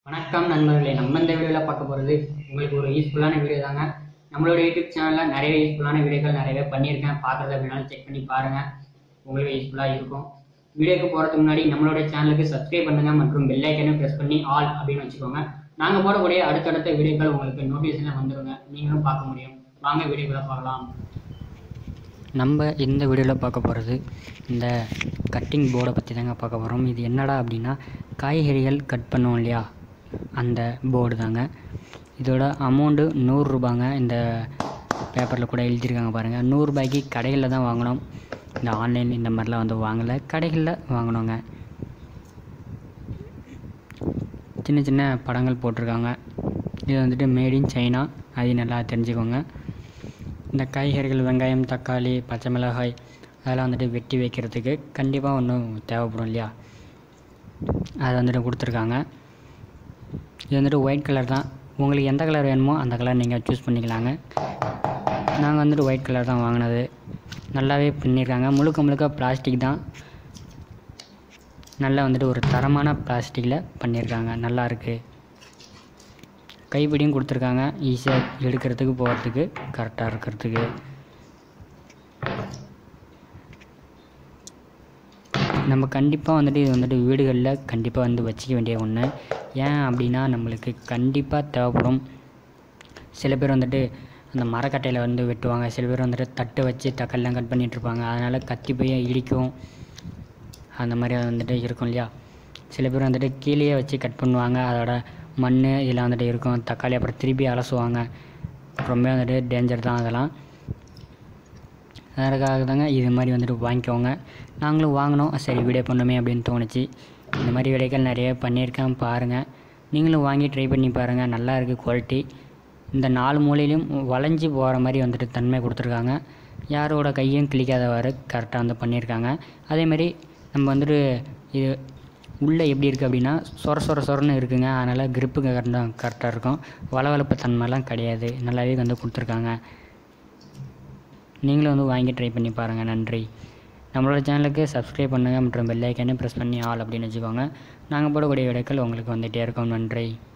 வணக்கம் நண்பர்களே நம்ம இந்த வீடியோவில் பார்க்க போகிறது உங்களுக்கு ஒரு யூஸ்ஃபுல்லான வீடியோ தாங்க நம்மளோட யூடியூப் சேனலில் நிறைய யூஸ்ஃபுல்லான வீடியோக்கள் நிறையவே பண்ணியிருக்கேன் பார்க்குறது அப்படின்னாலும் செக் பண்ணி பாருங்கள் உங்களுக்கு யூஸ்ஃபுல்லாக இருக்கும் வீடியோக்கு போகிறதுக்கு முன்னாடி நம்மளோட சேனலுக்கு சப்ஸ்கிரைப் பண்ணுங்கள் மற்றும் பெல் ஐக்கனை ப்ரெஸ் பண்ணி ஆல் அப்படின்னு வச்சுக்கோங்க நாங்கள் போடக்கூடிய அடுத்தடுத்த வீடியோக்கள் உங்களுக்கு நோட்டிஃபிகேஷனில் வந்துருங்க நீங்களும் பார்க்க முடியும் வாங்க வீடியோக்களை பார்க்கலாம் நம்ம இந்த வீடியோவில் பார்க்க போகிறது இந்த கட்டிங் போர்டை பற்றி தாங்க பார்க்க போகிறோம் இது என்னடா அப்படின்னா காய்கறிகள் கட் பண்ணுவோம் இல்லையா அந்த போர்டு தாங்க இதோட அமௌண்ட்டு நூறுரூபாங்க இந்த பேப்பரில் கூட எழுதியிருக்காங்க பாருங்கள் நூறுரூபாய்க்கு கடைகளில் தான் வாங்கினோம் இந்த ஆன்லைன் இந்த மாதிரிலாம் வந்து வாங்கலை கடைகளில் வாங்கினோங்க சின்ன சின்ன படங்கள் போட்டிருக்காங்க இது வந்துட்டு மேட் இன் சைனா அது நல்லா தெரிஞ்சுக்கோங்க இந்த காய்கறிகள் வெங்காயம் தக்காளி பச்சை மிளகாய் அதெல்லாம் வந்துட்டு வெட்டி வைக்கிறதுக்கு கண்டிப்பாக ஒன்றும் தேவைப்படும் இல்லையா அது வந்துட்டு கொடுத்துருக்காங்க இது வந்துட்டு ஒயிட் கலர் தான் உங்களுக்கு எந்த கலர் வேணுமோ அந்த கலர் நீங்கள் சூஸ் பண்ணிக்கலாங்க நாங்கள் வந்துட்டு ஒயிட் கலர் தான் வாங்கினது நல்லாவே பண்ணியிருக்காங்க முழுக்க முழுக்க பிளாஸ்டிக் தான் நல்லா வந்துட்டு ஒரு தரமான பிளாஸ்டிக்கில் பண்ணியிருக்காங்க நல்லா இருக்குது கைப்பிடியும் கொடுத்துருக்காங்க ஈஸியாக எடுக்கிறதுக்கு போகிறதுக்கு கரெக்டாக இருக்கிறதுக்கு நம்ம கண்டிப்பாக வந்துட்டு இது வந்துட்டு வீடுகளில் கண்டிப்பாக வந்து வச்சுக்க வேண்டிய ஒன்று ஏன் அப்படின்னா நம்மளுக்கு கண்டிப்பாக தேவைப்படும் சில பேர் வந்துட்டு அந்த மரக்கட்டையில் வந்து வெட்டுவாங்க சில பேர் வந்துட்டு தட்டு வச்சு தக்காளிலாம் கட் பண்ணிட்டு இருப்பாங்க அதனால் கத்தி போய் இடிக்கும் அந்த மாதிரி வந்துட்டு இருக்கும் இல்லையா சில பேர் வந்துட்டு கீழேயே வச்சு கட் பண்ணுவாங்க அதோட மண் இதெல்லாம் வந்துட்டு இருக்கும் தக்காளி அப்புறம் திருப்பி அலசுவாங்க ரொம்ப வந்துட்டு டேஞ்சர் தான் அதெல்லாம் அதற்காக தாங்க இது மாதிரி வந்துட்டு வாங்கிக்கோங்க நாங்களும் வாங்கினோம் சரி வீடியோ பண்ணோமே அப்படின்னு தோணுச்சு இந்த மாதிரி விடைகள் நிறைய பண்ணியிருக்கேன் பாருங்கள் நீங்களும் வாங்கி ட்ரை பண்ணி பாருங்கள் நல்லா இருக்குது குவாலிட்டி இந்த நாலு மூலையிலும் வளைஞ்சி போகிற மாதிரி வந்துட்டு தன்மை கொடுத்துருக்காங்க யாரோட கையும் கிளிக்காதவாறு கரெக்டாக வந்து பண்ணியிருக்காங்க அதேமாதிரி நம்ம வந்துட்டு இது உள்ளே எப்படி இருக்குது அப்படின்னா சொர சொர சொரன்னு இருக்குங்க அதனால் grip கரெக்டாக கரெக்டாக இருக்கும் வளவளப்பு தன்மைலாம் கிடையாது நல்லாவே வந்து கொடுத்துருக்காங்க நீங்களும் வந்து வாங்கி ட்ரை பண்ணி பாருங்கள் நன்றி நம்மளோட சேனலுக்கு சப்ஸ்கிரைப் பண்ணுங்கள் மற்றும் பெல் ஐக்கானே ப்ரெஸ் பண்ணி ஆல் அப்படின்னு வச்சுக்கோங்க நாங்கள் போடக்கூடிய விடைகள் உங்களுக்கு வந்துகிட்டே இருக்கோம் நன்றி